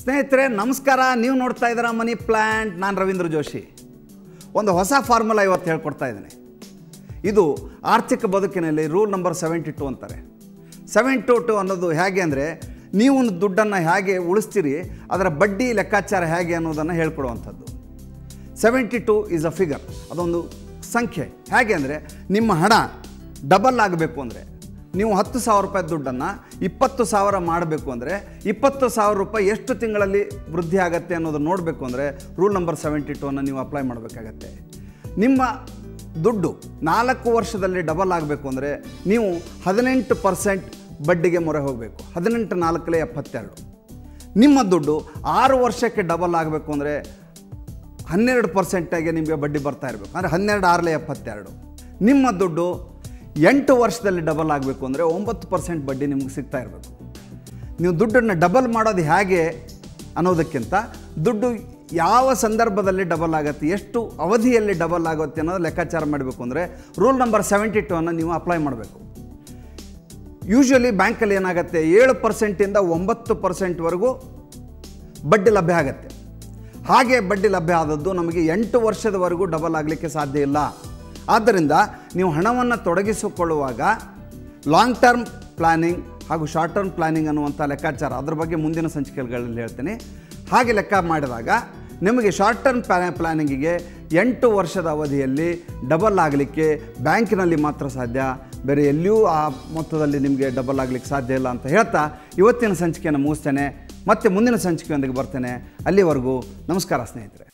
ಸ್ನೇಹಿತರೆ ನಮಸ್ಕಾರ ನೀವು ನೋಡ್ತಾ ಇದ್ದೀರಾ ಮನಿ ಪ್ಲ್ಯಾಂಟ್ ನಾನು ರವೀಂದ್ರ ಜೋಶಿ ಒಂದು ಹೊಸ ಫಾರ್ಮುಲಾ ಇವತ್ತು ಹೇಳ್ಕೊಡ್ತಾ ಇದ್ದೀನಿ ಇದು ಆರ್ಥಿಕ ಬದುಕಿನಲ್ಲಿ ರೂಲ್ ನಂಬರ್ ಸೆವೆಂಟಿ ಟು ಅಂತಾರೆ ಸೆವೆನ್ ಟು ಟು ಅನ್ನೋದು ಹೇಗೆ ಅಂದರೆ ನೀವು ಒಂದು ದುಡ್ಡನ್ನು ಹೇಗೆ ಉಳಿಸ್ತೀರಿ ಅದರ ಬಡ್ಡಿ ಲೆಕ್ಕಾಚಾರ ಹೇಗೆ ಅನ್ನೋದನ್ನು ಹೇಳ್ಕೊಡುವಂಥದ್ದು seventy two is a figure ಅದೊಂದು ಸಂಖ್ಯೆ ಹೇಗೆ ಅಂದರೆ ನಿಮ್ಮ ಹಣ ಡಬಲ್ ಆಗಬೇಕು ಅಂದರೆ ನೀವು ಹತ್ತು ಸಾವಿರ ರೂಪಾಯಿ ದುಡ್ಡನ್ನು ಇಪ್ಪತ್ತು ಸಾವಿರ ಮಾಡಬೇಕು ಅಂದರೆ ಇಪ್ಪತ್ತು ಸಾವಿರ ರೂಪಾಯಿ ಎಷ್ಟು ತಿಂಗಳಲ್ಲಿ ವೃದ್ಧಿ ಆಗುತ್ತೆ ಅನ್ನೋದು ನೋಡಬೇಕು ಅಂದರೆ ರೂಲ್ ನಂಬರ್ ಸೆವೆಂಟಿ ಟೂನ ನೀವು ಅಪ್ಲೈ ಮಾಡಬೇಕಾಗತ್ತೆ ನಿಮ್ಮ ದುಡ್ಡು ನಾಲ್ಕು ವರ್ಷದಲ್ಲಿ ಡಬಲ್ ಆಗಬೇಕು ಅಂದರೆ ನೀವು ಹದಿನೆಂಟು ಪರ್ಸೆಂಟ್ ಬಡ್ಡಿಗೆ ಮೊರೆ ಹೋಗಬೇಕು ಹದಿನೆಂಟು ನಾಲ್ಕಲೇ ಎಪ್ಪತ್ತೆರಡು ನಿಮ್ಮ ದುಡ್ಡು ಆರು ವರ್ಷಕ್ಕೆ ಡಬಲ್ ಆಗಬೇಕು ಅಂದರೆ ಹನ್ನೆರಡು ಪರ್ಸೆಂಟಾಗಿ ನಿಮಗೆ ಬಡ್ಡಿ ಬರ್ತಾ ಇರಬೇಕು ಅಂದರೆ ಹನ್ನೆರಡು ಆರಲೆ ಎಪ್ಪತ್ತೆರಡು ನಿಮ್ಮ ದುಡ್ಡು ಎಂಟು ವರ್ಷದಲ್ಲಿ ಡಬಲ್ ಆಗಬೇಕು ಅಂದರೆ ಒಂಬತ್ತು ಪರ್ಸೆಂಟ್ ಬಡ್ಡಿ ನಿಮ್ಗೆ ಸಿಗ್ತಾ ಇರಬೇಕು ನೀವು ದುಡ್ಡನ್ನು ಡಬಲ್ ಮಾಡೋದು ಹೇಗೆ ಅನ್ನೋದಕ್ಕಿಂತ ದುಡ್ಡು ಯಾವ ಸಂದರ್ಭದಲ್ಲಿ ಡಬಲ್ ಆಗುತ್ತೆ ಎಷ್ಟು ಅವಧಿಯಲ್ಲಿ ಡಬಲ್ ಆಗುತ್ತೆ ಅನ್ನೋದು ಲೆಕ್ಕಾಚಾರ ಮಾಡಬೇಕು ಅಂದರೆ ರೂಲ್ ನಂಬರ್ ಸೆವೆಂಟಿ ಟು ಅನ್ನು ನೀವು ಅಪ್ಲೈ ಮಾಡಬೇಕು ಯೂಶ್ವಲಿ ಬ್ಯಾಂಕಲ್ಲಿ ಏನಾಗುತ್ತೆ ಏಳು ಪರ್ಸೆಂಟಿಂದ ಒಂಬತ್ತು ಪರ್ಸೆಂಟ್ವರೆಗೂ ಬಡ್ಡಿ ಲಭ್ಯ ಆಗುತ್ತೆ ಹಾಗೆ ಬಡ್ಡಿ ಲಭ್ಯ ಆದದ್ದು ನಮಗೆ ಎಂಟು ವರ್ಷದವರೆಗೂ ಡಬಲ್ ಆಗಲಿಕ್ಕೆ ಸಾಧ್ಯ ಇಲ್ಲ ಆದ್ದರಿಂದ ನೀವು ಹಣವನ್ನು ತೊಡಗಿಸಿಕೊಳ್ಳುವಾಗ ಲಾಂಗ್ ಟರ್ಮ್ ಪ್ಲ್ಯಾನಿಂಗ್ ಹಾಗೂ ಶಾರ್ಟ್ ಟರ್ಮ್ ಪ್ಲ್ಯಾನಿಂಗ್ ಅನ್ನುವಂಥ ಲೆಕ್ಕಾಚಾರ ಅದ್ರ ಬಗ್ಗೆ ಮುಂದಿನ ಸಂಚಿಕೆಗಳಲ್ಲಿ ಹೇಳ್ತೀನಿ ಹಾಗೆ ಲೆಕ್ಕ ಮಾಡಿದಾಗ ನಿಮಗೆ ಶಾರ್ಟ್ ಟರ್ಮ್ ಪ್ಲಾ ಪ್ಲ್ಯಾನಿಂಗಿಗೆ ಎಂಟು ವರ್ಷದ ಅವಧಿಯಲ್ಲಿ ಡಬಲ್ ಆಗಲಿಕ್ಕೆ ಬ್ಯಾಂಕಿನಲ್ಲಿ ಮಾತ್ರ ಸಾಧ್ಯ ಬೇರೆ ಎಲ್ಲಿಯೂ ಆ ಮೊತ್ತದಲ್ಲಿ ನಿಮಗೆ ಡಬಲ್ ಆಗಲಿಕ್ಕೆ ಸಾಧ್ಯ ಇಲ್ಲ ಅಂತ ಹೇಳ್ತಾ ಇವತ್ತಿನ ಸಂಚಿಕೆಯನ್ನು ಮುಗಿಸ್ತೇನೆ ಮತ್ತೆ ಮುಂದಿನ ಸಂಚಿಕೆಯೊಂದಿಗೆ ಬರ್ತೇನೆ ಅಲ್ಲಿವರೆಗೂ ನಮಸ್ಕಾರ ಸ್ನೇಹಿತರೆ